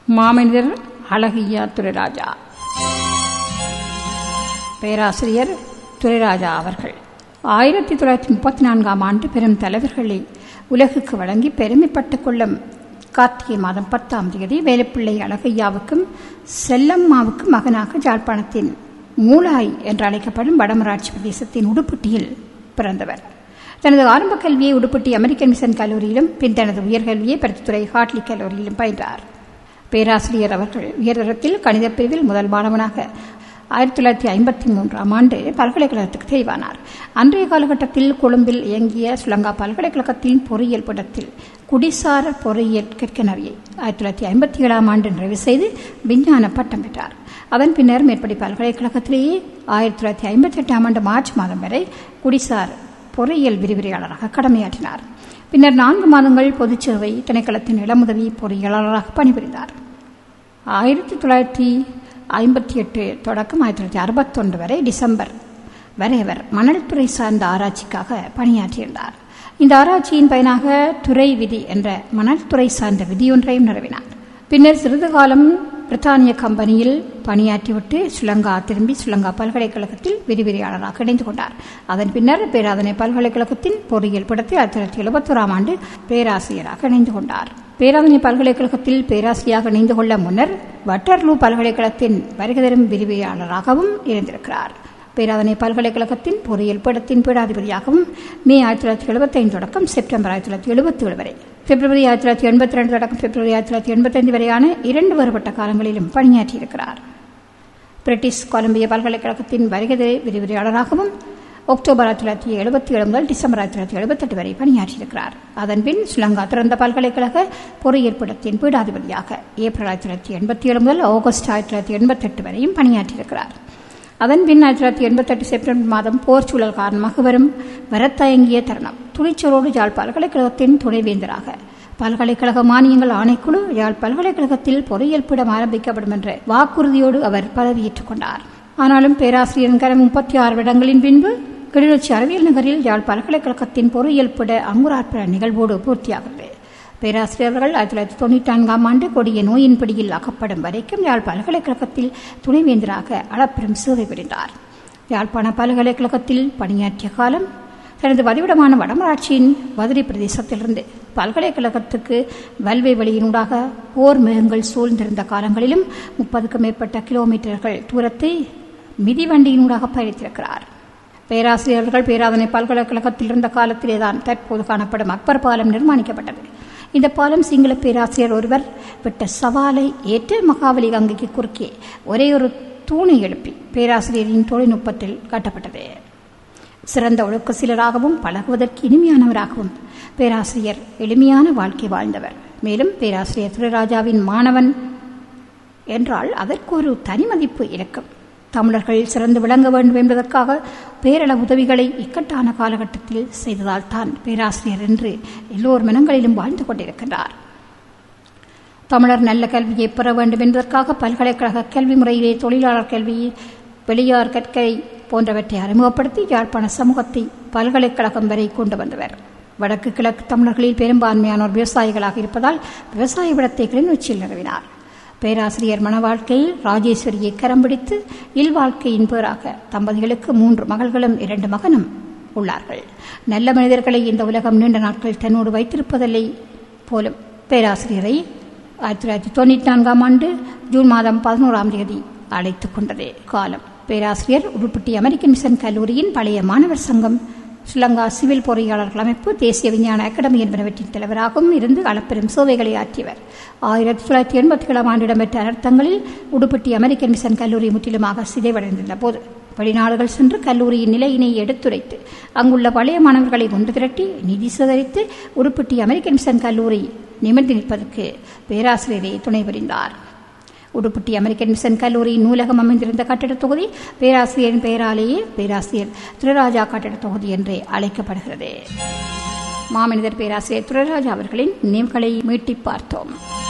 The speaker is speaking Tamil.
மாமனிதர் அழகியா துரைராஜா பேராசிரியர் துரைராஜா அவர்கள் ஆயிரத்தி தொள்ளாயிரத்தி முப்பத்தி நான்காம் ஆண்டு பெரும் தலைவர்களை உலகுக்கு வழங்கி பெருமைப்பட்டுக் கொள்ளும் கார்த்திகை மாதம் பத்தாம் தேதி வேலுப்பிள்ளை அழகையாவுக்கும் செல்லம்மாவுக்கும் மகனாக ஜாழ்ப்பாணத்தின் மூலாய் என்று அழைக்கப்படும் வடமராட்சி பிரதேசத்தின் உடுப்பட்டியில் பிறந்தவர் தனது ஆரம்ப கல்வியை உடுப்பட்டி அமெரிக்கன் மிஷன் கல்லூரியிலும் பின் தனது உயர்கல்வியை பருத்தித்துறை ஹாட்லி கல்லூரியிலும் பயின்றார் பேராசிரியர் அவர்கள் உயர்தரத்தில் கணித பிரிவில் முதல் மாணவனாக ஆயிரத்தி தொள்ளாயிரத்தி ஐம்பத்தி மூன்றாம் ஆண்டு பல்கலைக்கழகத்துக்கு தெரிவானார் அன்றைய காலகட்டத்தில் கொழும்பில் இயங்கிய ஸ்ரீலங்கா பல்கலைக்கழகத்தின் பொறியியல் படத்தில் குடிசார பொறியியல் கற்கனவியை ஆயிரத்தி தொள்ளாயிரத்தி ஐம்பத்தி ஏழாம் ஆண்டு நிறைவு செய்து விஞ்ஞான பட்டம் பெற்றார் அதன் பின்னர் மேற்படி பல்கலைக்கழகத்திலேயே ஆயிரத்தி தொள்ளாயிரத்தி ஐம்பத்தி எட்டாம் ஆண்டு மார்ச் மாதம் வரை குடிசார் பொறியியல் விரிவுரையாளராக கடமையாற்றினார் பின்னர் நான்கு மாதங்கள் பொதுச்சேவை திணைக்களத்தின் இளமுதவி பொறியியலாளராக பணிபுரிந்தார் ஆயிரத்தி தொள்ளாயிரத்தி ஐம்பத்தி எட்டு தொடக்கம் ஆயிரத்தி தொள்ளாயிரத்தி அறுபத்தொன்று வரை டிசம்பர் வரை அவர் மணல்துறை சார்ந்த ஆராய்ச்சிக்காக பணியாற்றியிருந்தார் இந்த ஆராய்ச்சியின் பயனாக துறை விதி என்ற மணல்துறை சார்ந்த விதியொன்றையும் நிறுவினார் பின்னர் சிறிது காலம் பிரித்தானிய கம்பெனியில் பணியாற்றிவிட்டு ஸ்ரீலங்கா திரும்பி ஸ்ரீலங்கா பல்கலைக்கழகத்தில் விரிவிரியாளராக இணைந்து கொண்டார் அதன் பின்னர் பேராதனை பல்கலைக்கழகத்தின் பொறியியல் படத்தில் ஆயிரத்தி தொள்ளாயிரத்தி எழுபத்தோராம் ஆண்டு பேராசிரியராக இணைந்து கொண்டார் பேராதனை பல்கலைக்கழகத்தில் பேராசிரியராக இணைந்து கொள்ள முன்னர் வட்டர்லூ பல்கலைக்கழகத்தின் வருகை தரும் விரிவியாளராகவும் இருந்திருக்கிறார் பேராதனை பல்கலைக்கழகத்தின் பொறியியல் படத்தின் பீடாதிபதியாகவும் மே ஆயிரத்தி தொள்ளாயிரத்தி எழுபத்தைந்து தொடக்கம் செப்டம்பர் ஆயிரத்தி தொள்ளாயிரத்தி எழுபத்தி ஏழு வரை பிப்ரவரி ஆயிரத்தி தொள்ளாயிரத்தி எண்பத்தி ரெண்டு தொடக்கம் பிப்ரவரி ஆயிரத்தி தொள்ளாயிரத்தி எண்பத்தைந்து வரையான இரண்டு வேறுபட்ட காலங்களிலும் பணியாற்றியிருக்கிறார் பிரிட்டிஷ் கொலம்பியா பல்கலைக்கழகத்தின் வருகை விரிவுரையாளராகவும் அக்டோபர் ஆயிரத்தி தொள்ளாயிரத்தி எழுபத்தி ஏழு முதல் டிசம்பர் ஆயிரத்தி தொள்ளாயிரத்தி எழுபத்தெட்டு வரை பணியாற்றியிருக்கிறார் அதன்பின் ஸ்ரீலங்கா திறந்த பல்கலைக்கழக பொறியியல் படத்தின் பீடாதிபதியாக ஏப்ரல் ஆயிரத்தி தொள்ளாயிரத்தி எண்பத்தி ஏழு முதல் ஆகஸ்ட் ஆயிரத்தி தொள்ளாயிரத்தி எண்பத்தெட்டு வரையும் பணியாற்றியிருக்கிறார் அதன் பின் ஆயிரத்தி தொள்ளாயிரத்தி எண்பத்தெட்டு செப்டம்பர் மாதம் போர் சூழல் காரணமாக வரும் வரத்தயங்கிய தருணம் துணிச்சலோடு யாழ் பல்கலைக்கழகத்தின் துணைவேந்தராக பல்கலைக்கழக மானியங்கள் ஆணைக்குழு யாழ் பல்கலைக்கழகத்தில் பொறியியல் பீடம் ஆரம்பிக்கப்படும் என்ற வாக்குறுதியோடு அவர் பதவியேற்றுக் கொண்டார் ஆனாலும் பேராசிரியர் கரம் முப்பத்தி ஆறு வருடங்களின் பின்பு கிளிநொச்சி அறிவியல் நகரில் யாழ் பல்கலைக்கழகத்தின் பொறியியல் பிட அங்குரார்ப்பண நிகழ்வோடு பூர்த்தியாகிறது பேராசிரியர்கள் ஆயிரத்தி தொள்ளாயிரத்தி தொண்ணூற்றி நான்காம் ஆண்டு கொடிய நோயின் பிடியில் அகப்படும் வரைக்கும் யாழ் பல்கலைக்கழகத்தில் துணைவேந்தராக அளப்பெரும் சேவை புரிந்தார் யாழ்ப்பாண பல்கலைக்கழகத்தில் பணியாற்றிய காலம் தனது வதிவிடமான வடமராட்சியின் வதிரி பிரதேசத்திலிருந்து பல்கலைக்கழகத்துக்கு வல்வை வழியினூடாக போர் மேகங்கள் சூழ்ந்திருந்த காலங்களிலும் முப்பதுக்கும் மேற்பட்ட கிலோமீட்டர்கள் தூரத்தை மிதிவண்டியினூடாக பயணித்திருக்கிறார் பேராசிரியர்கள் பேராதனை பல்கலைக்கழகத்தில் இருந்த காலத்திலேதான் தற்போது காணப்படும் அக்பர் பாலம் நிர்மாணிக்கப்பட்டது இந்த பாலம் சிங்கள பேராசிரியர் ஒருவர் விட்ட சவாலை ஏற்று மகாபலி கங்கைக்கு குறுக்கே ஒரே ஒரு தூணை எழுப்பி பேராசிரியரின் தொழில்நுட்பத்தில் கட்டப்பட்டது சிறந்த ஒழுக்க சிலராகவும் பழகுவதற்கு இனிமையானவராகவும் பேராசிரியர் எளிமையான வாழ்க்கை வாழ்ந்தவர் மேலும் பேராசிரியர் துரைராஜாவின் மாணவன் என்றால் அதற்கு ஒரு தனி மதிப்பு இருக்கும் தமிழர்கள் சிறந்து விளங்க வேண்டும் என்பதற்காக பேரள உதவிகளை இக்கட்டான காலகட்டத்தில் செய்ததால் தான் பேராசிரியர் என்று எல்லோர் மனங்களிலும் வாழ்ந்து கொண்டிருக்கின்றார் தமிழர் நல்ல கல்வியை பெற வேண்டும் என்பதற்காக பல்கலைக்கழக கல்வி முறையிலே தொழிலாளர் கல்வி வெளியார் கற்கை போன்றவற்றை அறிமுகப்படுத்தி யாழ்ப்பாண சமூகத்தை பல்கலைக்கழகம் வரை கொண்டு வந்தவர் வடக்கு கிழக்கு தமிழர்களில் பெரும்பான்மையானோர் விவசாயிகளாக இருப்பதால் விவசாய விடத்தை கிளிநொச்சியில் நிறுவினார் பேராசிரியர் மன வாழ்க்கையில் ராஜேஸ்வரியை கரம் பிடித்து இல்வாழ்க்கையின் பேராக தம்பதிகளுக்கு மூன்று மகள்களும் இரண்டு மகனும் உள்ளார்கள் நல்ல மனிதர்களை இந்த உலகம் நீண்ட நாட்கள் தன்னோடு வைத்திருப்பதில்லை போலும் பேராசிரியரை ஆயிரத்தி தொள்ளாயிரத்தி தொண்ணூற்றி நான்காம் ஆண்டு ஜூன் மாதம் பதினோராம் தேதி அழைத்துக் கொண்டது காலம் பேராசிரியர் உடுப்பட்டி அமெரிக்கன் மிஷன் கல்லூரியின் பழைய மாணவர் சங்கம் ஸ்ரீலங்கா சிவில் பொறியாளர்கள் அமைப்பு தேசிய விஞ்ஞான அகாடமி என்பனவற்றின் தலைவராகவும் இருந்து அளப்பெரும் சேவைகளை ஆற்றியவர் ஆயிரத்தி தொள்ளாயிரத்தி எண்பத்தி ஏழாம் ஆண்டு இடம்பெற்ற அனர்த்தங்களில் உடுப்பட்டி அமெரிக்கன் மிஷன் கல்லூரி முற்றிலுமாக சிதைவடைந்துள்ள போது வெளிநாடுகள் சென்று கல்லூரியின் நிலையினை எடுத்துரைத்து அங்குள்ள பழைய மாணவர்களை ஒன்று திரட்டி நிதி சேகரித்து உடுப்பட்டி அமெரிக்கன் மிஷன் கல்லூரி நிமிர்ந்து நிற்பதற்கு பேராசிரியரை துணை புரிந்தார் உடுப்பட்டி அமெரிக்கன் மிஷன் கல்லூரி நூலகம் அமைந்திருந்த கட்டிடத் தொகுதி பேராசிரியரின் பெயராலேயே பேராசிரியர் துரராஜா கட்டிடத் தொகுதி என்றே அழைக்கப்படுகிறது மாமனிதர் பேராசிரியர் துரராஜா அவர்களின் நினைவுகளை மீட்டி பார்த்தோம்